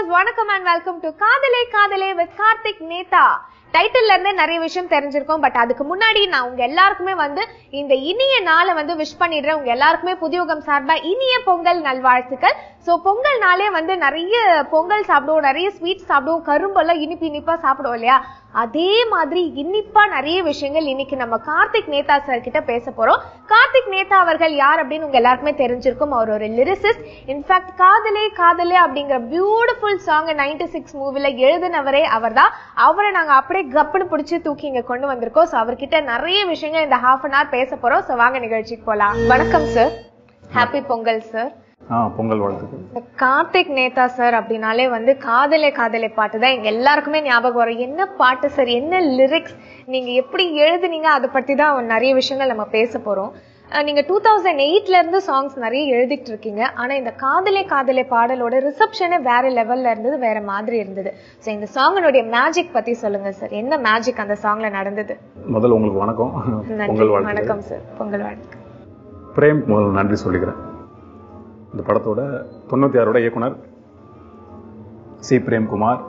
Viewers வணக்கம் and welcome to காதலே காதலே வித் கார்த்திக் நேதா டைட்டில்ல இருந்தே நிறைய விஷயம் தெரிஞ்சிருக்கும் பட் அதுக்கு முன்னாடி நான் உங்க எல்லாருக்குமே வந்து இந்த இனிய நாளை வந்து விஷ் பண்ணிடுறேன் உங்க எல்லாருக்குமே புதியுகம் சார்பா இனிய பொங்கல் நல்வாழ்த்துக்கள் சோ பொங்கல் நாளே வந்து நிறைய பொங்கல் சாப்பிடுவோம் நிறைய ஸ்வீட் சாப்பிடுவோம் கரும்பெல்லாம் இனிப்பு இனிப்பா சாப்பிடுவோம் இல்லையா அதே மாதிரி இனிப்பா நிறைய விஷயங்கள் இன்னைக்கு நம்ம கார்த்திக் நேதா சார் கிட்ட பேச போறோம் கார்த்திக் நேதா அவர்கள் யார் அப்படின்னு உங்க எல்லாருக்குமே தெரிஞ்சிருக்கும் அவர் ஒரு லிரிசிஸ்ட் இன்ஃபேக்ட் காதலே காதலே அப்படிங்கிற பியூட்டிஃபுல் சாங் நைன்டி சிக்ஸ் மூவில எழுதினவரே அவர்தான் அவரை நாங்க அப்படியே கப்புன்னு பிடிச்சி தூக்கி இங்க கொண்டு வந்திருக்கோம் ஸோ அவர்கிட்ட நிறைய விஷயங்கள் இந்த ஹாஃப் அன் ஹவர் பேச போறோம் ஸோ வாங்க நிகழ்ச்சிக்கு போலாம் வணக்கம் சார் ஹாப்பி பொங்கல் சார் ஆ பொங்கல் வாழ்த்துக்கள் கார்த்திக் நேதா சார் அப்படின்னாலே வந்து காதலே காதலே பாட்டு தான் எங்க எல்லாருக்குமே ஞாபகம் வரும் என்ன பாட்டு சார் என்ன லிரிக்ஸ் நீங்க எப்படி எழுதுனீங்க அதை பத்தி தான் நிறைய விஷயங்கள் நம்ம பேச போறோம் அஹ் நீங்க டூ தௌசண்ட் எயிட்ல இருந்து சாங்ஸ் நிறைய எழுதிட்டு இருக்கீங்க ஆனா இந்த காதலே காதலே பாடலோட ரிசப்ஷனே வேற லெவல்ல இருந்தது வேற மாதிரி இருந்தது ஸோ இந்த சாங்கினுடைய மேஜிக் பத்தி சொல்லுங்க சார் என்ன மேஜிக் அந்த சாங்ல நடந்தது முதல்ல உங்களுக்கு வணக்கம் நன்றி பொங்கல் வாழ்த்துக்கள் வணக்கம் சார் பொங்கல் வாழ்த்துக்கள் பிரேம் முதல்ல நன்றி சொல்லிக்கிறேன் இந்த படத்தோட தொண்ணூத்தி ஆறோட இயக்குனர் சி பிரேம்குமார்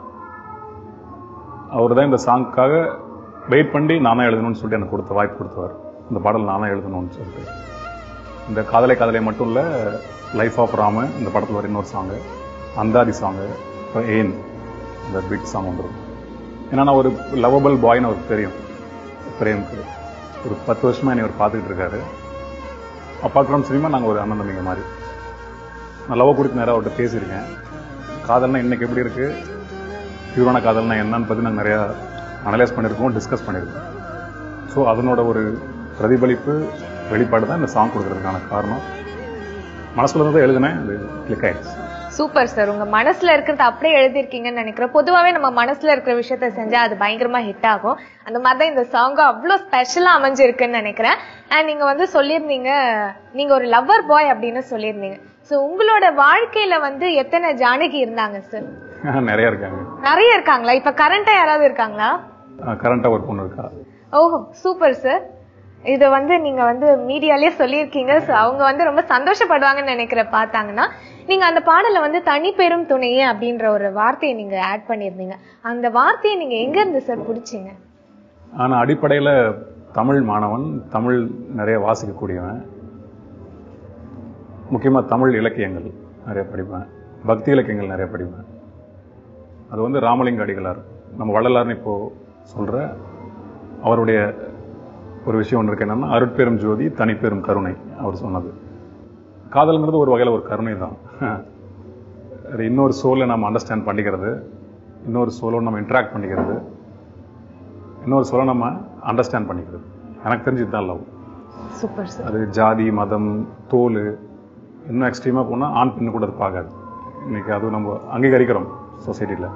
அவர் தான் இந்த சாங்க்காக வெயிட் பண்ணி நானா எழுதணும்னு சொல்லிட்டு எனக்கு கொடுத்த வாய்ப்பு கொடுத்தவர் இந்த பாடல் நானா எழுதணும்னு சொல்லிட்டு இந்த காதலை காதலை மட்டும் இல்லை லைஃப் ஆஃப் ராம இந்த படத்தில் வர இன்னொரு சாங்கு அந்தாதி சாங்கு இப்போ ஏன் இந்த பிட் சாங் வந்துடும் ஏன்னா நான் ஒரு லவபிள் பாய்னு அவருக்கு தெரியும் பிரேம்க்கு ஒரு பத்து வருஷமா என்னை அவர் பார்த்துக்கிட்டு இருக்காரு அப்பார்ட் ஃப்ரம் சினிமா நாங்கள் ஒரு அண்ணன் தம்பிங்க மாதிரி நான் லவ் குறித்து நேரம் அவர்கிட்ட பேசியிருக்கேன் காதல்னா இன்னைக்கு எப்படி இருக்கு பியூரான காதல்னா என்னன்னு பற்றி நாங்கள் நிறையா அனலைஸ் பண்ணியிருக்கோம் டிஸ்கஸ் பண்ணியிருக்கோம் ஸோ அதனோட ஒரு பிரதிபலிப்பு வெளிப்பாடு தான் இந்த சாங் கொடுக்கறதுக்கான காரணம் மனசுல இருந்து எழுதினேன் அது கிளிக் ஆயிடுச்சு சூப்பர் சார் உங்க மனசுல இருக்கிறத அப்படியே எழுதிருக்கீங்கன்னு நினைக்கிறேன் பொதுவாவே நம்ம மனசுல இருக்கிற விஷயத்த செஞ்சா அது பயங்கரமா ஹிட் ஆகும் அந்த மாதிரி தான் இந்த சாங் அவ்வளவு ஸ்பெஷலா அமைஞ்சிருக்குன்னு நினைக்கிறேன் அண்ட் நீங்க வந்து சொல்லியிருந்தீங்க நீங்க ஒரு லவ்வர் பாய் அப்படின்னு சொல்லியிருந்தீங்க சோ உங்களோட வாழ்க்கையில வந்து எத்தனை ஜானகி இருந்தாங்க சார் நிறைய இருக்காங்க நிறைய இருக்காங்களா இப்ப கரண்டா யாராவது இருக்காங்களா கரண்ட்டாக ஒரு பொண்ணு இருக்கா ஓஹோ சூப்பர் சார் இத வந்து நீங்க வந்து மீடியாலயே சொல்லியிருக்கீங்க சோ அவங்க வந்து ரொம்ப சந்தோஷப்படுவாங்கன்னு நினைக்கிற பார்த்தாங்கன்னா நீங்க அந்த பாடல வந்து தனி பெரும் துணையே அப்படின்ற ஒரு வார்த்தையை நீங்க ஆட் பண்ணியிருந்தீங்க அந்த வார்த்தையை நீங்க எங்க இருந்து சார் பிடிச்சீங்க ஆனால் அடிப்படையில் தமிழ் மாணவன் தமிழ் நிறைய வாசிக்கக்கூடியவன் முக்கியமாக தமிழ் இலக்கியங்கள் நிறைய படிப்பேன் பக்தி இலக்கியங்கள் நிறைய படிப்பேன் அது வந்து ராமலிங்க அடிகளார் நம்ம வள்ளலார்னு இப்போ சொல்ற அவருடைய ஒரு விஷயம் ஒன்று இருக்கு என்னன்னா அருட்பெரும் ஜோதி தனிப்பெரும் கருணை அவர் சொன்னது காதல்ங்கிறது ஒரு வகையில் ஒரு கருணை தான் அது இன்னொரு சோலை நம்ம அண்டர்ஸ்டாண்ட் பண்ணிக்கிறது இன்னொரு சோலோடு நம்ம இன்ட்ராக்ட் பண்ணிக்கிறது இன்னொரு சொல்ல நம்ம அண்டர்ஸ்டாண்ட் பண்ணிக்கிறது எனக்கு தெரிஞ்சு இதுதான் லவ் சூப்பர் சார் அது ஜாதி மதம் தோல் இன்னும் எக்ஸ்ட்ரீமாக போனால் ஆண் பெண்ணு கூட அது பார்க்காது இன்னைக்கு அது நம்ம அங்கீகரிக்கிறோம் சொசைட்டியில்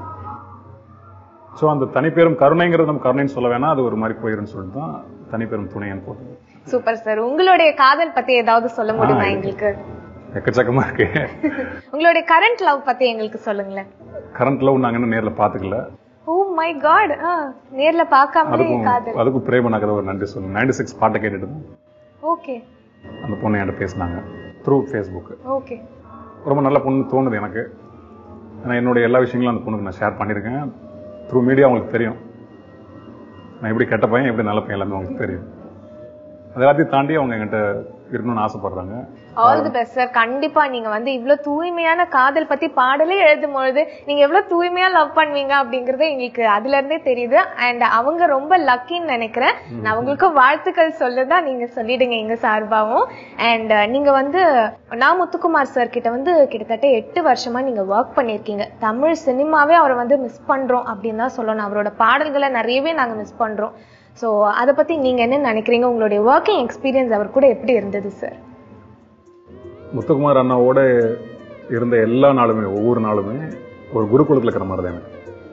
ஸோ அந்த தனிப்பெரும் கருணைங்கிறது நம்ம கருணைன்னு சொல்ல வேணாம் அது ஒரு மாதிரி போயிருன்னு சொல்லிட்டு தான் தனிப்பெரும் துணைன்னு போட்டது சூப்பர் சார் உங்களுடைய காதல் பத்தி ஏதாவது சொல்ல முடியுமா ஆ, எங்களுக்கு எக்கச்சக்கமாக இருக்கு உங்களுடைய கரண்ட் லவ் பத்தி எங்களுக்கு சொல்லுங்களேன் கரண்ட் லவ் நாங்கள் இன்னும் நேரில் பார்த்துக்கல ஓ மை காட் நேர்ல பார்க்காமலே அதுக்கும் காதல் அதுக்கும் பிரேம நகர ஒரு நன்றி சொல்லுங்க நைன்டி சிக்ஸ் பாட்டை கேட்டுட்டு தான் ஓகே அந்த பொண்ணு என்கிட்ட பேசினாங்க த்ரூ ஃபேஸ்புக்கு ஓகே ரொம்ப நல்ல பொண்ணு தோணுது எனக்கு ஏன்னா என்னுடைய எல்லா விஷயங்களும் அந்த பொண்ணுக்கு நான் ஷேர் பண்ணியிருக்கேன் த்ரூ மீடியா உங்களுக்கு தெரியும் நான் எப்படி கெட்ட பையன் எப்படி நல்ல பையன் எல்லாமே உங்களுக்கு தெரியும் அது எல்லாத்தையும் தாண்டி அவங்க என்கிட்ட இருக்கணும்னு ஆசைப்படுறாங்க ஆல் தி பெஸ்ட் சார் கண்டிப்பா நீங்க வந்து இவ்ளோ தூய்மையான காதல் பத்தி பாடலே எழுதும் பொழுது நீங்க எவ்வளவு தூய்மையா லவ் பண்ணுவீங்க அப்படிங்கறது எங்களுக்கு அதுல இருந்தே தெரியுது அண்ட் அவங்க ரொம்ப லக்கின்னு நினைக்கிறேன் நான் அவங்களுக்கு வாழ்த்துக்கள் சொல்லுதான் நீங்க சொல்லிடுங்க எங்க சார்பாவும் அண்ட் நீங்க வந்து நான் முத்துக்குமார் சார் கிட்ட வந்து கிட்டத்தட்ட எட்டு வருஷமா நீங்க ஒர்க் பண்ணிருக்கீங்க தமிழ் சினிமாவே அவரை வந்து மிஸ் பண்றோம் அப்படின்னு தான் சொல்லணும் அவரோட பாடல்களை நிறையவே நாங்க மிஸ் பண்றோம் சோ அதை பத்தி நீங்க என்ன நினைக்கிறீங்க உங்களுடைய ஒர்க்கிங் எக்ஸ்பீரியன்ஸ் அவர் கூட எப்படி இருந்தது சார் முத்துக்குமார் அண்ணாவோட இருந்த எல்லா நாளுமே ஒவ்வொரு நாளுமே ஒரு குருகுலத்தில் இருக்கிற மாதிரி தான் எனக்கு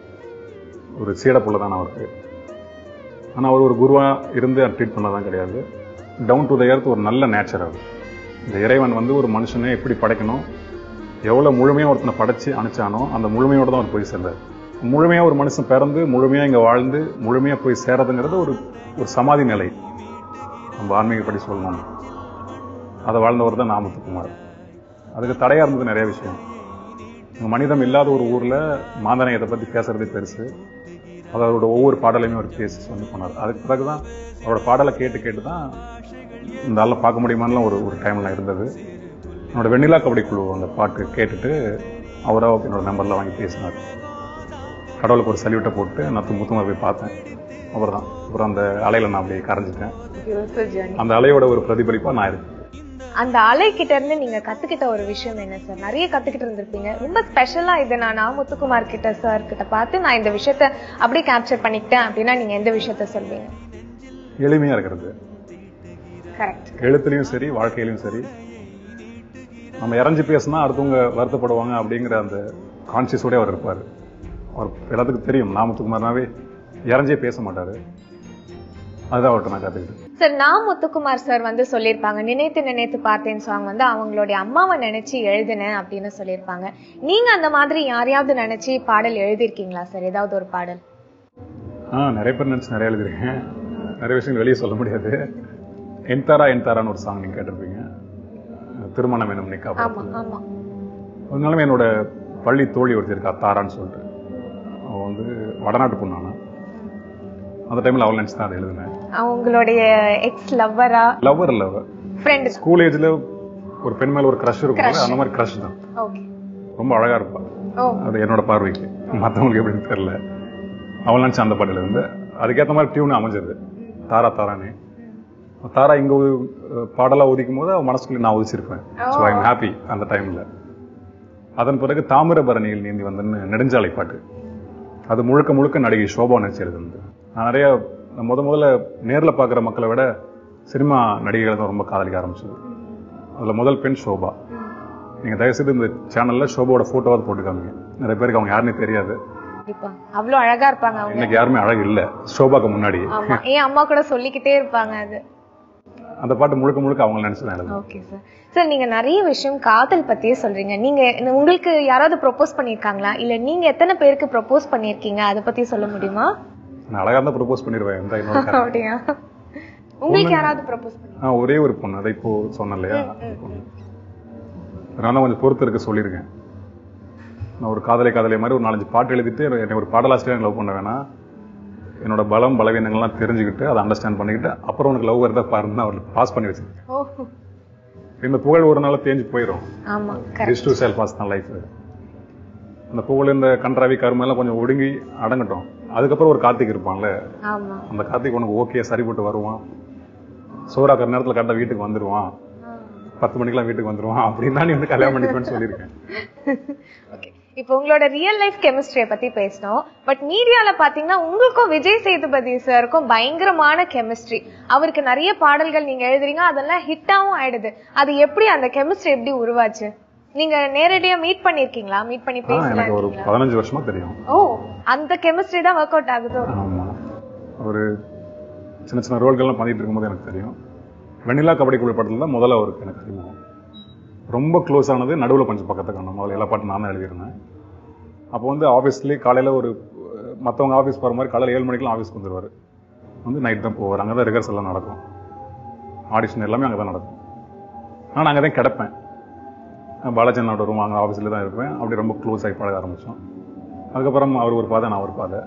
ஒரு சீடப்புள்ள தான் அவருக்கு ஆனால் அவர் ஒரு குருவாக இருந்து ட்ரீட் பண்ணதான் கிடையாது டவுன் டு த எர்த் ஒரு நல்ல நேச்சர் அவர் இந்த இறைவன் வந்து ஒரு மனுஷனை எப்படி படைக்கணும் எவ்வளோ முழுமையாக ஒருத்தனை படைச்சு அனுப்பிச்சானோ அந்த முழுமையோட தான் அவர் போய் சேர்ந்தார் முழுமையாக ஒரு மனுஷன் பிறந்து முழுமையாக இங்கே வாழ்ந்து முழுமையாக போய் சேரதுங்கிறது ஒரு ஒரு சமாதி நிலை நம்ம ஆன்மீகப்படி சொல்லணும் அதை வாழ்ந்தவர் தான் நாமத்துக்குமார் அதுக்கு தடையாக இருந்தது நிறைய விஷயம் அங்க மனிதம் இல்லாத ஒரு ஊர்ல மாந்தனையத்தை பத்தி பேசுறதே பெருசு அது அவரோட ஒவ்வொரு பாடலையுமே அவர் பேசி சொல்லி போனார் அதுக்கு பிறகுதான் அவரோட பாடலை கேட்டு கேட்டு தான் இந்த ஆளை பார்க்க முடியுமான்லாம் ஒரு ஒரு டைம்ல இருந்தது என்னோட வெண்ணிலா கபடி குழு அந்த பாட்டு கேட்டுட்டு அவரா என்னோட நம்பர்ல வாங்கி பேசினார் கடவுளுக்கு ஒரு சல்யூட்டை போட்டு நான் முத்துமா போய் பார்த்தேன் அவர் தான் அப்புறம் அந்த அலையில நான் அப்படியே கரைஞ்சிட்டேன் பியூட்டிஃபுல் ஜர்னி அந்த அலையோட ஒரு பிரதிபலிப்பா நான் இருக்கேன் அந்த அலை கிட்ட இருந்து நீங்க கத்துக்கிட்ட ஒரு விஷயம் என்ன சார் நிறைய கத்துக்கிட்டு இருந்திருப்பீங்க ரொம்ப ஸ்பெஷலா இது நான் நான் முத்துக்குமார் கிட்ட சார் கிட்ட பார்த்து நான் இந்த விஷயத்த அப்படியே கேப்சர் பண்ணிக்கிட்டேன் அப்படின்னா நீங்க எந்த விஷயத்த சொல்வீங்க எளிமையா இருக்கிறது கரெக்ட் எழுத்துலயும் சரி வாழ்க்கையிலயும் சரி நம்ம இறஞ்சி பேசினா அடுத்தவங்க வருத்தப்படுவாங்க அப்படிங்கிற அந்த கான்சியஸோட அவர் இருப்பார் அவர் எல்லாத்துக்கும் தெரியும் நாமத்துக்குமார்னாவே இறஞ்சே பேச மாட்டாரு அதுதான் அவர்கிட்ட நான் கத்துக்கிட்டேன் சார் நான் முத்துக்குமார் சார் வந்து சொல்லியிருப்பாங்க நினைத்து நினைத்து பார்த்தேன் சாங் வந்து அவங்களுடைய அம்மாவை நினைச்சு எழுதினேன் அப்படின்னு சொல்லியிருப்பாங்க நீங்க அந்த மாதிரி யாரையாவது நினைச்சு பாடல் எழுதியிருக்கீங்களா சார் ஏதாவது ஒரு பாடல் ஆ நிறைய பேர் நினைச்சு நிறைய எழுதிருக்கேன் நிறைய விஷயங்கள் வெளியே சொல்ல முடியாது என்தாரா என்தாரான்னு ஒரு சாங் நீங்க கேட்டிருப்பீங்க திருமணம் என்னும் நிக்கா ஆமா படத்துல. ஆமா அதனால என்னோட பள்ளி தோழி ஒருத்தர் இருக்கா தாரான்னு சொல்லிட்டு அவ வந்து வடநாட்டு பொண்ணானா அந்த டைம்ல அவள் நினைச்சு தான் அதை எழுதினேன் அவங்களுடைய எக்ஸ் லவ்வரா லவ்வர் லவ் ஃப்ரெண்ட் ஸ்கூல் ஏஜ்ல ஒரு பெண் மேல ஒரு க்ரஷ் இருக்கும் அந்த மாதிரி க்ரஷ் தான் ஓகே ரொம்ப அழகா இருப்பா ஓ அது என்னோட பார்வைக்கு மத்தவங்களுக்கு எப்படின்னு தெரியல அவள் நினைச்ச அந்த பாட்டுல இருந்து அதுக்கேத்த மாதிரி டியூன் அமைஞ்சது தாரா தாரானே தாரா இங்க ஒரு அஹ், பாடலா ஒதுக்கும் போது அவன் மனசுக்குள்ள நான் ஒதிச்சிருப்பேன் ஸோ ஐம் ஹாப்பி அந்த டைம்ல அதன் பிறகு தாமிரபரணியில் நீந்தி வந்தன்னு நெடுஞ்சாலை பாட்டு அது முழுக்க முழுக்க நடிகை சோபா நினைச்சு எழுதுனது நான் நிறைய நான் முத முதல்ல நேர்ல பார்க்குற மக்களை விட சினிமா நடிகைகளை தான் ரொம்ப காதலிக்க ஆரம்பிச்சது அதுல முதல் பெண் சோபா நீங்க தயவுசெய்து இந்த சேனல்ல ஷோபாவோட போட்டோவாவது போட்டுக்காமீங்க நிறைய பேருக்கு அவங்க யாருன்னே தெரியாது கண்டிப்பா அவ்வளவு அழகா இருப்பாங்க அவங்க இன்னைக்கு யாருமே அழகு இல்ல ஷோபாக்கு முன்னாடி ஆமா என் அம்மா கூட சொல்லிக்கிட்டே இருப்பாங்க அது அந்த பாட்டு முழுக்க முழுக்க அவங்க நினைச்சு தான் எழுதுனேன் ஓகே சார் சார் நீங்க நிறைய விஷயம் காதல் பத்தியே சொல்றீங்க நீங்க உங்களுக்கு யாராவது ப்ரொபோஸ் பண்ணிருக்காங்களா இல்ல நீங்க எத்தனை பேருக்கு ப்ரொபோஸ் பண்ணிருக்கீங்க அதை பத்தி சொல்ல முடியுமா நான் அழகா இருந்தா ப்ரொபோஸ் பண்ணிடுவேன் எந்த இன்னொரு கதை. அப்படியா உங்களுக்கு யாராவது ப்ரொபோஸ் பண்ணி ஆ, ஒரே ஒரு பொண்ணு அதை இப்போ சொன்னேன் இல்லையா அந்த பொண்ணு. நான் தான் கொஞ்சம் பொறுத்து இருக்க சொல்லியிருக்கேன் நான் ஒரு காதலை காதலை மாதிரி ஒரு நாலஞ்சு பாட்டு எழுதிட்டு என்னை ஒரு பாடலாசிரியர் லவ் பண்ண வேணாம் என்னோட பலம் பலவீனங்கள்லாம் தெரிஞ்சுக்கிட்டு அதை அண்டர்ஸ்டாண்ட் பண்ணிக்கிட்டு அப்புறம் உனக்கு லவ் வருதா பாருன்னு அவர் பாஸ் பண்ணி வச்சிருக்கேன் ஓ இந்த புகழ் ஒரு நாள் தேஞ்சு போயிடும் ஆமா correct this too shall pass தான் லைஃப் அந்த புகழ் இந்த கன்றாவி கருமை எல்லாம் கொஞ்சம் ஒடுங்கி அடங்கட்டும் அதுக்கப்புறம் ஒரு கார்த்திக் இருப்பான்ல ஆமா அந்த கார்த்திக் உனக்கு ஓகே சரிப்பட்டு வருவான் சோறாக்கிற நேரத்துல கரெக்டா வீட்டுக்கு வந்துருவான் பத்து மணிக்கெல்லாம் வீட்டுக்கு வந்துருவான் அப்படின்னா நீ வந்து கல்யாணம் பண்ணிப்பேன்னு சொல்லியிருக்கேன் ஓகே இப்போ உங்களோட ரியல் லைஃப் கெமிஸ்ட்ரியை பத்தி பேசினோம் பட் மீடியால பாத்தீங்கன்னா உங்களுக்கும் விஜய் சேதுபதி சாருக்கும் பயங்கரமான கெமிஸ்ட்ரி அவருக்கு நிறைய பாடல்கள் நீங்க எழுதுறீங்க அதெல்லாம் ஹிட்டாவும் ஆயிடுது அது எப்படி அந்த கெமிஸ்ட்ரி எப்படி உருவாச்சு நீங்க நேரடியா மீட் பண்ணிருக்கீங்களா மீட் பண்ணி ஆ, எனக்கு ஒரு பேசலாம் பதினஞ்சு வருஷமா தெரியும் ஓ அந்த கெமிஸ்ட்ரி தான் ஒர்க் அவுட் ஆகுதோ ஆமா ஒரு சின்ன சின்ன ரோல்கள்லாம் பண்ணிட்டு இருக்கும்போது எனக்கு தெரியும் வெண்ணிலா கபடி குழு படத்துல தான் முதல்ல அவருக்கு எனக்கு தெரியும் ரொம்ப க்ளோஸ் ஆனது நடுவுல கொஞ்சம் பக்கத்து காணும் முதல்ல எல்லா பாட்டும் நான் தான் எழுதியிருந்தேன் அப்போ வந்து ஆஃபீஸ்லேயே காலையில ஒரு அஹ், மத்தவங்க ஆஃபீஸ் போற மாதிரி காலையில ஏழு மணிக்கெல்லாம் ஆஃபீஸ்க்கு வந்துருவாரு வந்து நைட் தான் போவார் அங்கே தான் ரிகர்சல் எல்லாம் நடக்கும் ஆடிஷன் எல்லாமே அங்கே தான் நடக்கும் நான் அங்கே தான் கிடப்பேன் நான் பாலாஜி அண்ணாவோட ரூம் அங்கே ஆஃபீஸில் தான் இருப்பேன் அப்படி ரொம்ப க்ளோஸ் ஆகி பழக ஆரம்பிச்சோம் அதுக்கப்புறம் அவர் ஒரு பாதை நான் ஒரு பாதை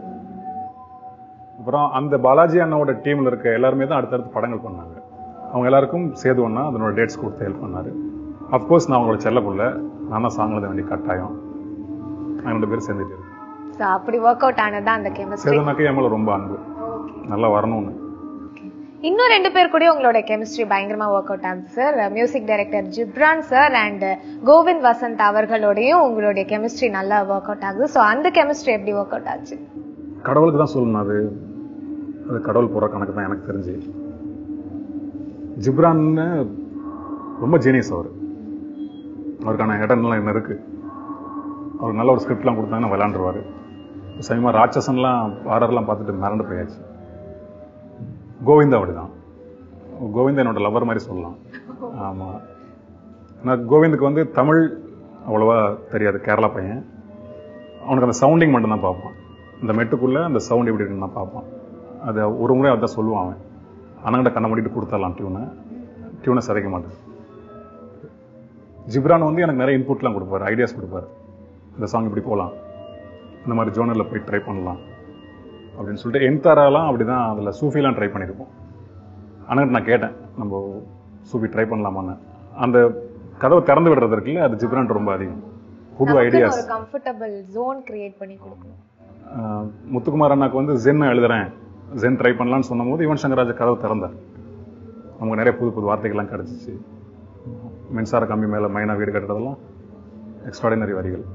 அப்புறம் அந்த பாலாஜி அண்ணாவோட டீம்ல இருக்க எல்லாருமே தான் அடுத்தடுத்து படங்கள் பண்ணாங்க அவங்க எல்லாருக்கும் சேது அண்ணா அதனோட டேட்ஸ் கொடுத்து ஹெல்ப் பண்ணாரு அஃப்கோர்ஸ் நான் அவங்களோட செல்ல புள்ள நான் தான் சாங் எழுத வேண்டிய கட்டாயம் நான் ரெண்டு பேரும் சேர்ந்துட்டு இருக்கேன் So, அப்படி ஒர்க் அவுட் ஆனதுதான் அந்த கெமிஸ்ட்ரி சேதுனாக்கு என் மேல ரொம்ப அன்பு நல்லா வரணும்னு இன்னும் ரெண்டு பேர் கூட உங்களோட கெமிஸ்ட்ரி பயங்கரமா ஒர்க் அவுட் ஆகுது sir music director Ghibran sir and Govind Vasanth அவர்களோடையும் உங்களுடைய கெமிஸ்ட்ரி நல்லா ஒர்க் அவுட் ஆகுது ஸோ அந்த கெமிஸ்ட்ரி எப்படி ஒர்க் அவுட் ஆச்சு கடவுளுக்கு தான் சொல்லணும் அது அது கடவுள் போற கணக்கு தான் எனக்கு தெரிஞ்சு ஜிப்ரான்னு ரொம்ப ஜீனியஸ் அவர் அவருக்கான இடம்லாம் என்ன இருக்கு அவர் நல்ல ஒரு ஸ்கிரிப்ட்லாம் கொடுத்தாங்கன்னா விளையாண்டுருவாரு சமயமா ராட்சசன்லாம் ஆர்டர்லாம் பார்த்துட்டு மிரண்டு போயாச்சு கோவிந்தா அப்படிதான் கோவிந்தா என்னோட லவர் மாதிரி சொல்லலாம் ஆமா நான் கோவிந்துக்கு வந்து தமிழ் அவ்வளவா தெரியாது கேரளா பையன் அவனுக்கு அந்த சவுண்டிங் மட்டும் தான் பார்ப்பான் இந்த மெட்டுக்குள்ள அந்த சவுண்ட் எப்படி இருக்குன்னு தான் பார்ப்பான் அதை ஒரு முறை அதான் சொல்லுவான் அவன் அண்ணங்கிட்ட கண்ணை மூடிட்டு கொடுத்துடலாம் டியூனை டியூனை சிதைக்க மாட்டேன் ஜிப்ரான் வந்து எனக்கு நிறைய இன்புட்லாம் கொடுப்பாரு ஐடியாஸ் கொடுப்பாரு இந்த சாங் இப்படி போகலாம் இந்த மாதிரி ஜோனரில் போய் ட்ரை பண்ணலாம் அப்படின்னு சொல்லிட்டு என்தாராலாம் அப்படி தான் அதில் சூஃபிலாம் ட்ரை பண்ணியிருப்போம் ஆனால் நான் கேட்டேன் நம்ம சூஃபி ட்ரை பண்ணலாமான்னு அந்த கதவை திறந்து விடுறது இருக்குல்ல அது ஜிப்ரான் ரொம்ப அதிகம் புது நமக்குன்னு ஐடியாஸ் ஒரு கம்ஃபர்டபுள் ஜோன் கிரியேட் பண்ணி கொடுக்கணும் ஆஹ் முத்துக்குமார் அண்ணாக்கு வந்து ஜென் எழுதுறேன் ஜென் ட்ரை பண்ணலாம்னு சொன்னபோது யுவன் சங்கர் ராஜா கதவு திறந்தார் நமக்கு நிறைய புது புது வார்த்தைகள்லாம் கிடைச்சிச்சு மின்சார கம்பி மேல மைனா வீடு கட்டுறதெல்லாம் எக்ஸ்ட்ராடினரி வரிகள்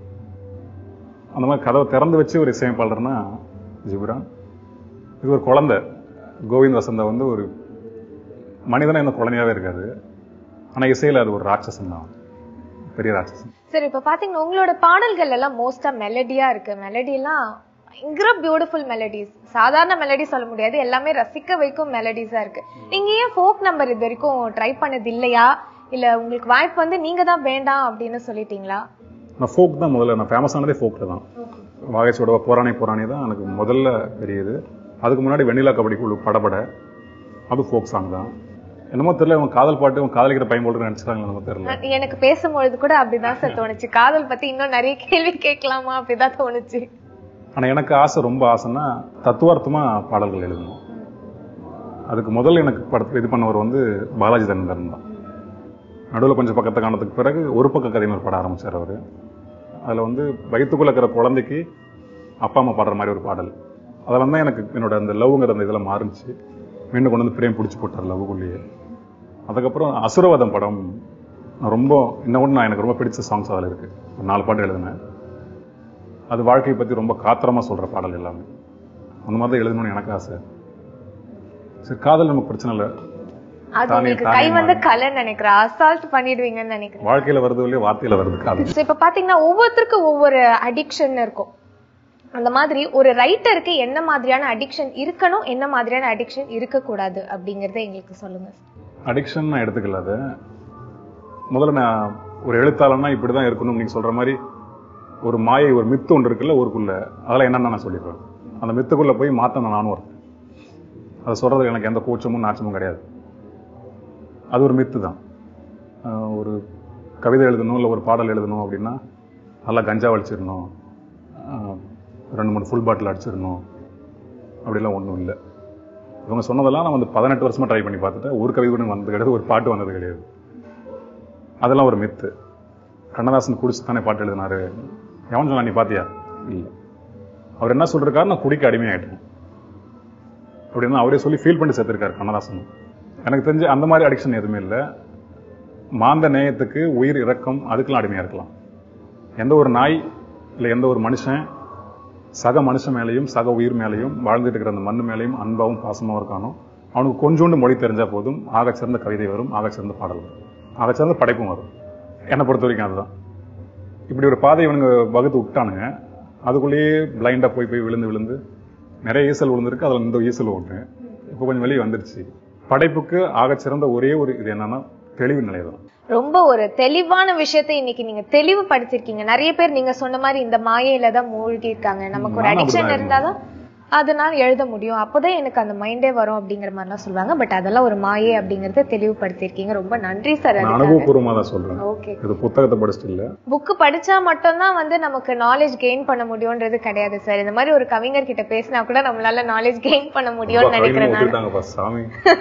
அந்த மாதிரி கதவை திறந்து வச்சு ஒரு இசையமைப்பாளர்னா ஜிப்ரான் இது ஒரு குழந்தை கோவிந்த் வசந்தா வந்து ஒரு மனிதனா இந்த குழந்தையாவே இருக்காது ஆனா இசையில அது ஒரு ராட்சசன் தான் பெரிய ராட்சசன் சரி இப்ப பாத்தீங்கன்னா உங்களோட பாடல்கள் எல்லாம் மோஸ்டா மெலடியா இருக்கு மெலடி எல்லாம் பயங்கர பியூட்டிஃபுல் மெலடிஸ் சாதாரண மெலடி சொல்ல முடியாது எல்லாமே ரசிக்க வைக்கும் மெலடிஸா இருக்கு நீங்க ஏன் ஃபோக் நம்பர் இது வரைக்கும் ட்ரை பண்ணது இல்லையா இல்ல உங்களுக்கு வாய்ப்பு வந்து நீங்க தான் வேண்டாம் அப்படின்னு சொல்லிட்டீங்களா நான் ஃபோக் தான் முதல்ல நான் ஃபேமஸ் ஆனதே ஃபோக்கில் தான் வாகைச்சோட போராணி போராணி தான் எனக்கு முதல்ல பெரியது அதுக்கு முன்னாடி வெண்ணிலா கபடி குழு படபட அது ஃபோக் சாங் தான் என்னமோ தெரியல இவன் காதல் பாட்டு இவன் காதலிக்கிற பையன் போட்டு நினைச்சாங்க நமக்கு தெரியல நான் எனக்கு பேசும்பொழுது கூட அப்படிதான் சார் தோணுச்சு காதல் பத்தி இன்னும் நிறைய கேள்வி கேட்கலாமா அப்படிதான் தோணுச்சு ஆனா எனக்கு ஆசை ரொம்ப ஆசைன்னா தத்துவார்த்தமா பாடல்கள் எழுதணும் அதுக்கு முதல்ல எனக்கு படத்தில் இது பண்ணவர் வந்து பாலாஜி தனந்தரன் தான் நடுவில் கொஞ்சம் பக்கத்தை காணதுக்கு பிறகு ஒரு பக்க கதைன்னு ஒரு படம் ஆரம்பிச்சார் அவர் அதில் வந்து வயிற்றுக்குள்ள இருக்கிற குழந்தைக்கு அப்பா அம்மா பாடுற மாதிரி ஒரு பாடல் அதில் தான் எனக்கு என்னோட அந்த லவ்ங்கிற அந்த இதில் மாறுச்சு மீண்டும் கொண்டு வந்து பிரேம் பிடிச்சி போட்டார் லவ்வுக்குள்ளேயே அதுக்கப்புறம் அசுரவாதம் படம் நான் ரொம்ப இன்னும் கூட நான் எனக்கு ரொம்ப பிடிச்ச சாங்ஸ் அதில் இருக்கு ஒரு நாலு பாட்டு எழுதினேன் அது வாழ்க்கையை பற்றி ரொம்ப காத்திரமா சொல்ற பாடல் எல்லாமே அந்த மாதிரி தான் எழுதணும்னு எனக்கு ஆசை சரி காதல் நமக்கு பிரச்சனை இல்லை அது தானே- உங்களுக்கு தானே கை வந்த மாறும். கலைன்னு நினைக்கிறேன் அசால்ட் பண்ணிடுவீங்கன்னு நினைக்கிறேன் வாழ்க்கையில வருது இல்லையோ வார்த்தையில வருது காதல் So, இப்ப பாத்தீங்கன்னா ஒவ்வொருத்தருக்கும் ஒவ்வொரு அடிக்ஷன் இருக்கும் அந்த மாதிரி ஒரு ரைட்டருக்கு என்ன மாதிரியான அடிக்ஷன் இருக்கணும் என்ன மாதிரியான அடிக்ஷன் இருக்கக்கூடாது அப்படிங்கறத எங்களுக்கு சொல்லுங்க அடிக்ஷன் நான் எடுத்துக்கல அது முதல்ல நான் ஒரு எழுத்தாளனா இப்படிதான் இருக்கணும் நீங்க சொல்ற மாதிரி ஒரு மாயை ஒரு மித்து ஒன்று இருக்குல்ல ஊருக்குள்ள அதெல்லாம் என்னன்னு நான் சொல்லிடுவேன் அந்த மித்துக்குள்ள போய் மாத்த நானும் வரேன் அதை சொல்றது எனக்கு எந்த கூச்சமும் நாச்சமும் கிடையாது அது ஒரு மித்து தான் ஆஹ் ஒரு கவிதை எழுதணும் இல்லை ஒரு பாடல் எழுதணும் அப்படின்னா நல்லா கஞ்சா வலிச்சிடணும் ஆஹ் ரெண்டு மூணு ஃபுல் பாட்டில் அடிச்சிடணும் அப்படிலாம் ஒன்றும் இல்லை இவங்க சொன்னதெல்லாம் நான் வந்து பதினெட்டு வருஷமா ட்ரை பண்ணி பார்த்துட்டேன் ஒரு கவிதை கூட வந்தது கிடையாது ஒரு பாட்டு வந்தது கிடையாது அதெல்லாம் ஒரு மித்து கண்ணதாசன் குடிச்சு தானே பாட்டு எழுதினாரு எவன் சொன்னா நீ பாத்தியா இல்ல அவர் என்ன சொல்றாரு நான் குடிக்க அடிமையாயிட்டேன் அப்படின்னு அவரே சொல்லி ஃபீல் பண்ணி சேர்த்திருக்காரு கண்ணதாசன் எனக்கு தெரிஞ்சு அந்த மாதிரி அடிக்ஷன் எதுவுமே இல்லை மாந்த நேயத்துக்கு உயிர் இரக்கம் அதுக்கெல்லாம் அடிமையா இருக்கலாம் எந்த ஒரு நாய் இல்லை எந்த ஒரு மனுஷன் சக மனுஷன் மேலேயும் சக உயிர் மேலேயும் வாழ்ந்துட்டு இருக்கிற அந்த மண்ணு மேலேயும் அன்பாவும் பாசமாவும் இருக்கானோ அவனுக்கு கொஞ்சோண்டு மொழி தெரிஞ்சா போதும் ஆகச்சிறந்த கவிதை வரும் ஆகச்சிறந்த பாடல் வரும் ஆகச்சிறந்த படைப்பும் வரும் என்னை பொறுத்த வரைக்கும் அதுதான் இப்படி ஒரு பாதை இவனுங்க வகுத்து விட்டானுங்க அதுக்குள்ளேயே பிளைண்டா போய் போய் விழுந்து விழுந்து நிறைய ஈசல் விழுந்திருக்கு அதுல இந்த ஈசல் ஒன்று இப்போ கொஞ்சம் வெளியே வந்துருச்சு படைப்புக்கு ஆகச்சிறந்த ஒரே ஒரு இது என்னன்னா தெளிவு நிலை தான் ரொம்ப ஒரு தெளிவான விஷயத்தை இன்னைக்கு நீங்க தெளிவுபடுத்திருக்கீங்க நிறைய பேர் நீங்க சொன்ன மாதிரி இந்த மாயையில தான் மூழ்கி இருக்காங்க நமக்கு ஒரு நானும் அடிக்ஷன் அப்படிதான் இருந்தாதான் அதனால எழுத முடியும் அப்போதான் எனக்கு அந்த மைண்டே வரும் அப்படிங்கிற மாதிரிலாம் சொல்லுவாங்க பட் அதெல்லாம் ஒரு மாயை அப்படிங்கறத தெளிவுபடுத்திருக்கீங்க ரொம்ப நன்றி சார் நான் அதுக்காக அனுபவபூர்வமா தான் சொல்றேன் ஓகே இது புத்தகத்தை படிச்சுட்டு இல்ல புக்கு படிச்சா மட்டும்தான் வந்து நமக்கு நாலேஜ் கெயின் பண்ண முடியும்ன்றது கிடையாது சார் இந்த மாதிரி ஒரு கவிஞர் கிட்ட பேசினா கூட நம்மளால நாலேஜ் கெயின் பண்ண முடியும்னு நினைக்கிறேன் நான் ஒத்துக்கிட்டாங்கப்பா சாமி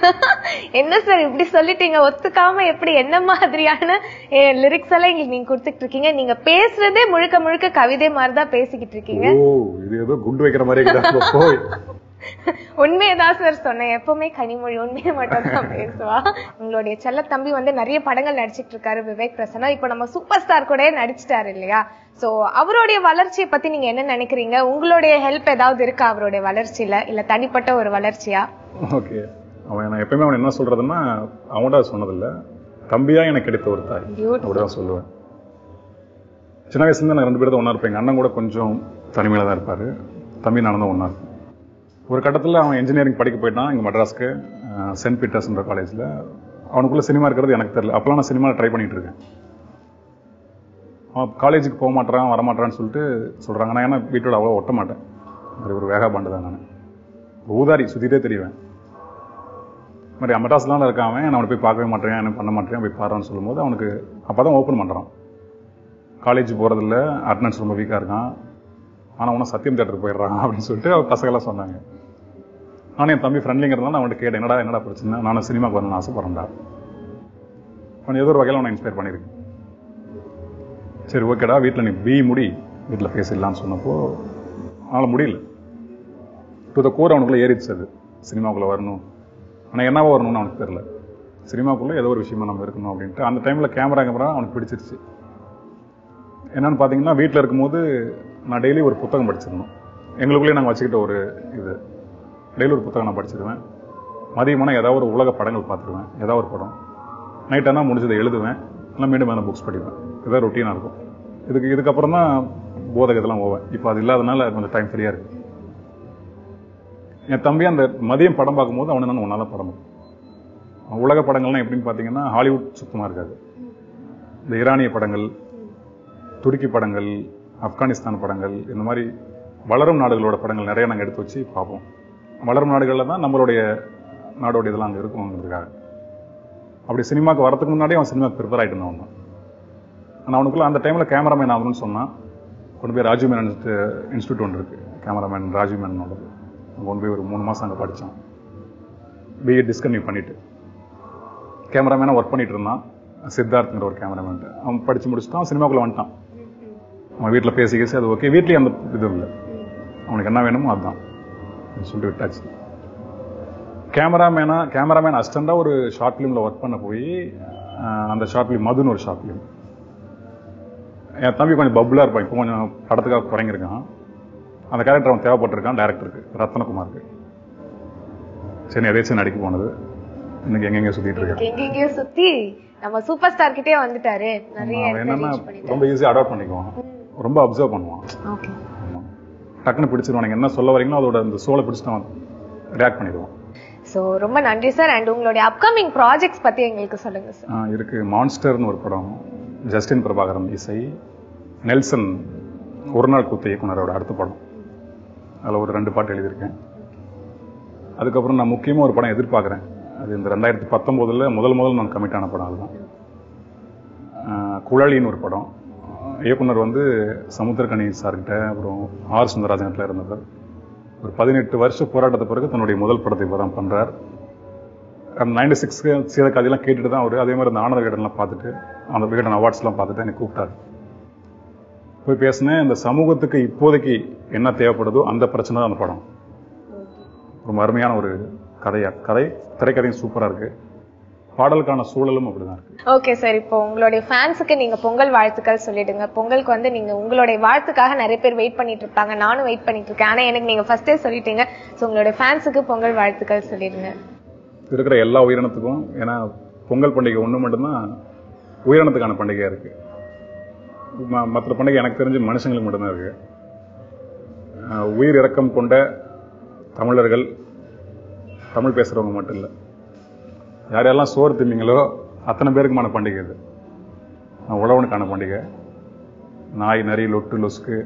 என்ன சார் இப்படி சொல்லிட்டீங்க ஒத்துக்காம எப்படி என்ன மாதிரியான லிரிக்ஸ் எல்லாம் எங்களுக்கு நீங்க கொடுத்துட்டு இருக்கீங்க நீங்க பேசுறதே முழுக்க முழுக்க கவிதை மாதிரி தான் பேசிக்கிட்டு இருக்கீங்க ஓ இது ஏதோ குண்டு வைக்கிற மாதிரி இருக்குதா? போய் உண்மையதான் சார் சொன்னேன் எப்பவுமே கனிமொழி உண்மையை மட்டும் தான் பேசுவா உங்களுடைய செல்ல தம்பி வந்து நிறைய படங்கள் நடிச்சிட்டு இருக்காரு விவேக் பிரசன்னா இப்போ நம்ம சூப்பர் ஸ்டார் கூட நடிச்சிட்டாரு இல்லையா சோ அவருடைய வளர்ச்சியை பத்தி நீங்க என்ன நினைக்கிறீங்க உங்களுடைய ஹெல்ப் ஏதாவது இருக்கா அவருடைய வளர்ச்சியில இல்ல தனிப்பட்ட ஒரு வளர்ச்சியா ஓகே அவன் நான் எப்பயுமே அவன் என்ன சொல்றதுன்னா அவன்கிட்ட அது சொன்னதில்ல தம்பியா எனக்கு கிடைத்த ஒரு தாய் Beautiful. அப்படிதான் சொல்லுவேன் சின்ன வயசுல இருந்து நான் ரெண்டு பேரும் ஒண்ணா இருப்பேன் எங்க அண்ணன் கூட கொஞ்சம் தனிமையில தான் இருப்பாரு தம்பி நானும் தான் ஒண்ணா இருப்போம் ஒரு கட்டத்துல அவன் இன்ஜினியரிங் படிக்க போயிட்டான் இங்க மெட்ராஸ்க்கு அஹ், சென்ட் பீட்டர்ஸ்ன்ற காலேஜ்ல அவனுக்குள்ள சினிமா இருக்கிறது எனக்கு தெரியல அப்பெல்லாம் நான் சினிமா ட்ரை பண்ணிட்டு இருக்கேன் அவன் காலேஜுக்கு போக மாட்டான் வரமாட்டான்னு சொல்லிட்டு சொல்றாங்க நான் ஏன்னா வீட்டோட அவ்வளோ ஒட்ட மாட்டேன் அது ஒரு வேகா பாண்டு தான் நான் ஊதாரி சுத்திட்டே தெரியுவேன் இந்த மாதிரி அமட்டாஸ்லாம் இருக்கான் அவன் நான் அவனை போய் பார்க்கவே மாட்டேன் என்ன பண்ண மாட்டேன் போய் பாருன்னு சொல்லும்போது அவனுக்கு அப்பதான் ஓப்பன் பண்றான் காலேஜ் போகிறதில்ல அட்டனன்ஸ் ரொம்ப வீக்காக இருக்கான் ஆனால் அவனை சத்தியம் தேட்டருக்கு போயிடுறான் அப்படின்னு சொல்லிட்டு அவர் பசங்களாம் சொன்னாங்க நானும் என் தம்பி ஃப்ரெண்ட்லிங்கிறதுனால நான் அவன்கிட்ட கேட்டேன் என்னடா என்னடா பிரச்சனை நானும் சினிமாக்கு வரணும்னு ஆசைப்படுறேன்டா கொஞ்சம் ஏதோ ஒரு வகையில் அவனை இன்ஸ்பயர் பண்ணியிருக்கேன் சரி ஓகேடா வீட்டில் நீ பி முடி வீட்டில் பேசிடலான்னு சொன்னப்போ அவனால் முடியல டு த கோர் அவனுக்குள்ளே ஏறிடுச்சு அது சினிமாக்குள்ளே வரணும் ஆனால் என்னவா வரணும்னு அவனுக்கு தெரியல சினிமாக்குள்ளே ஏதோ ஒரு விஷயமா நம்ம இருக்கணும் அப்படின்ட்டு அந்த டைமில் கேமரா கேமரா அவனுக்கு பிடிச்சிருச்சு என்னன்னு பார்த்தீங்கன்னா வீட்டில் இருக்கும்போது நான் டெய்லி ஒரு புத்தகம் படிச்சிருந்தோம் எங்களுக்குள்ளேயே நாங்கள் வச்சுக்கிட்ட ஒரு இது டெய்லி ஒரு புத்தகம் நான் படிச்சிருவேன் மதியமான ஏதாவது ஒரு உலக படங்கள் பார்த்துருவேன் ஏதாவது ஒரு படம் நைட் ஆனால் முடிஞ்சதை எழுதுவேன் இல்லை மீண்டும் அந்த புக்ஸ் படிப்பேன் இதான் ரொட்டீனாக இருக்கும் இதுக்கு இதுக்கப்புறம் தான் போதக இதெல்லாம் போவேன் இப்போ அது இல்லாதனால கொஞ்சம் டைம் ஃப்ரீயாக இருக்கு என் தம்பி அந்த மதியம் படம் பார்க்கும்போது அவனை நான் உன்னால படம் பார்ப்பேன். உலக படங்கள்லாம் எப்படின்னு பார்த்தீங்கன்னா ஹாலிவுட் சுத்தமாக இருக்காது இந்த ஈரானிய படங்கள் துருக்கி படங்கள் ஆப்கானிஸ்தான் படங்கள் இந்த மாதிரி வளரும் நாடுகளோட படங்கள் நிறைய நாங்கள் எடுத்து வச்சு பார்ப்போம் வளரும் நாடுகளில் தான் நம்மளுடைய நாடோட இதெல்லாம் அங்கே இருக்குங்கிறதுக்காக அப்படி சினிமாக்கு வரதுக்கு முன்னாடியே அவன் சினிமாக்கு ப்ரிப்பேர் ஆகிட்டு இருந்தான் அவன் ஆனால் அவனுக்குள்ள அந்த டைமில் கேமராமேன் ஆகணும்னு சொன்னான் கொண்டு போய் ராஜீவ் மேனன் இன்ஸ்டியூட் ஒன்று இருக்குது கேமராமேன் ராஜீவ் மேனனோடது அங்கே கொண்டு போய் ஒரு மூணு மாதம் அங்கே படித்தான் பிஏ டிஸ்கன்யூ பண்ணிட்டு கேமராமேனாக ஒர்க் பண்ணிட்டு இருந்தான் சித்தார்த்துங்கிற ஒரு கேமராமேன் அவன் படித்து முடிச்சுட்டான் சினிமாக்குள்ளே வந்துட்டான் அவன் வீட்டில் பேசி பேசி அது ஓகே வீட்லேயும் அந்த இது இல்லை அவனுக்கு என்ன வேணுமோ அதுதான் அப்படின்னு சொல்லிட்டு விட்டாச்சு கேமராமேனா கேமராமேன் அசிஸ்டண்டாக ஒரு ஷார்ட் ஃபிலிமில் ஒர்க் பண்ண போய் அஹ், அந்த ஷார்ட் ஃபிலிம் மதுன்னு ஒரு ஷார்ட் ஃபிலிம் என் தம்பி கொஞ்சம் பப்புலாக இருப்பான் இப்போ கொஞ்சம் படத்துக்காக குறைங்கிருக்கான் அந்த கேரக்டர் அவன் தேவைப்பட்டிருக்கான் டேரக்டருக்கு ரத்னகுமாருக்கு சரி எதாச்சும் நடிக்க போனது இன்னைக்கு எங்கெங்க சுத்திட்டு இருக்கேன் எங்கெங்கயோ சுத்தி நம்ம சூப்பர் ஸ்டார் கிட்டே வந்துட்டாரு நிறைய அவன் என்னன்னா reach பண்ணிட்டாரு. ரொம்ப ஈஸியாக அடாப்ட் பண்ணிக்குவான் ரொம்ப அப்சர்வ் பண்ணுவான் Okay. ஆமா. டக்குன்னு பிடிச்சிருவான் நீங்க என்ன சொல்ல வரீங்களோ அதோட அந்த சோலை பிடிச்சிட்டு அவன் ரியாக்ட் பண்ணிடுவான் சோ ரொம்ப நன்றி சார் அண்ட் உங்களுடைய அப்கமிங் ப்ராஜெக்ட்ஸ் பத்தி எங்களுக்கு சொல்லுங்க சார் ஆ, இருக்கு மான்ஸ்டர்னு ஒரு படம் ஜஸ்டின் பிரபாகரன் இசை நெல்சன் ஒரு நாள் கூத்த இயக்குனரோட அடுத்த படம் அதில் ஒரு ரெண்டு பாட்டு எழுதியிருக்கேன் அதுக்கப்புறம் நான் முக்கியமாக ஒரு படம் எதிர்பார்க்குறேன் அது இந்த ரெண்டாயிரத்தி பத்தொம்போதில் முதல் முதல் நான் கமிட் ஆன படம் அதுதான் ஆ, குழலின்னு ஒரு படம் இயக்குனர் வந்து சமுத்திரக்கனி சார்கிட்ட அப்புறம் ஆர் சுந்தரராஜன்கிட்ட இருந்தவர் ஒரு பதினெட்டு வருஷ போராட்டத்து பிறகு தன்னுடைய முதல் படத்தை இப்போ தான் பண்ணுறார் அந்த நைன்டி சிக்ஸ்க்கு சீத கதையெல்லாம் கேட்டுட்டு தான் அவர் அதே மாதிரி அந்த ஆனந்த விகடன்லாம் பார்த்துட்டு அந்த விகடன் அவார்ட்ஸ்லாம் பார்த்துட்டு என்னை கூப்பிட்டாரு போய் பேசினேன் இந்த சமூகத்துக்கு இப்போதைக்கு என்ன தேவைப்படுதோ அந்த பிரச்சனை தான் அந்த படம் ரொம்ப அருமையான ஒரு கதையா கதை திரைக்கதையும் சூப்பராக இருக்கு பாடலுக்கான சூழலும் அப்படிதான் இருக்கு ஓகே சார் இப்போ உங்களுடைய ஃபேன்ஸுக்கு நீங்க பொங்கல் வாழ்த்துக்கள் சொல்லிடுங்க பொங்கலுக்கு வந்து நீங்க உங்களுடைய வாழ்த்துக்காக நிறைய பேர் வெயிட் பண்ணிட்டு இருப்பாங்க நானும் வெயிட் பண்ணிட்டு இருக்கேன் ஆனா எனக்கு நீங்க ஃபர்ஸ்டே சொல்லிட்டீங்க ஸோ உங்களுடைய ஃபேன்ஸுக்கு பொங்கல் வாழ்த்துக்கள் சொல்லிடுங்க இருக்கிற எல்லா உயிரினத்துக்கும் ஏன்னா பொங்கல் பண்டிகை ஒன்று மட்டும்தான் உயிரினத்துக்கான பண்டிகையா இருக்கு ம- மற்ற பண்டிகை எனக்கு தெரிஞ்சு மனுஷங்களுக்கு மட்டும்தான் இருக்கு அஹ் உயிர் இரக்கம் கொண்ட தமிழர்கள் தமிழ் பேசுறவங்க மட்டும் இல்லை யார் யாரெல்லாம் சோறு தின்னீங்களோ அத்தனை பேருக்குமான பண்டிகை இது அஹ் உழவனுக்கான பண்டிகை நாய் நரி லொட்டு லொஸ்க்கு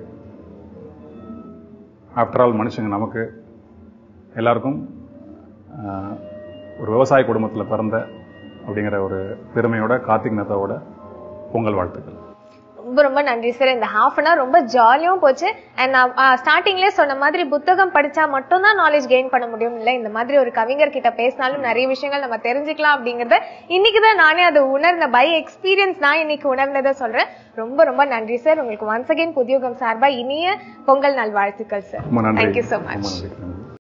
ஆஃப்டர் ஆல் மனுஷங்க நமக்கு எல்லாருக்கும் ஆஹ், ஒரு விவசாய குடும்பத்தில் பிறந்த அப்படிங்கிற ஒரு பெருமையோட கார்த்திக் நேதாவோட பொங்கல் வாழ்த்துக்கள் ரொம்ப ரொம்ப நன்றி சார் இந்த ஹாஃப் அன் அவர் ரொம்ப ஜாலியாகவும் போச்சு அண்ட் நான் ஸ்டார்டிங்லேயே சொன்ன மாதிரி புத்தகம் படிச்சா மட்டும்தான் நாலேஜ் கெயின் பண்ண முடியும் இல்லை இந்த மாதிரி ஒரு கவிஞர் கிட்ட பேசினாலும் நிறைய விஷயங்கள் நம்ம தெரிஞ்சுக்கலாம் அப்படிங்கறத இன்னைக்கு தான் நானே அதை உணர்ந்த பை எக்ஸ்பீரியன்ஸ் நான் இன்னைக்கு உணர்ந்ததை சொல்றேன் ரொம்ப ரொம்ப நன்றி சார் உங்களுக்கு ஒன்ஸ் அகைன் புதியுகம் சார்பா இனிய பொங்கல் நல் வாழ்த்துக்கள் சார் ரொம்ப நன்றி தேங்க்யூ ஸோ ரொம்ப மச் நன்றி நன்றி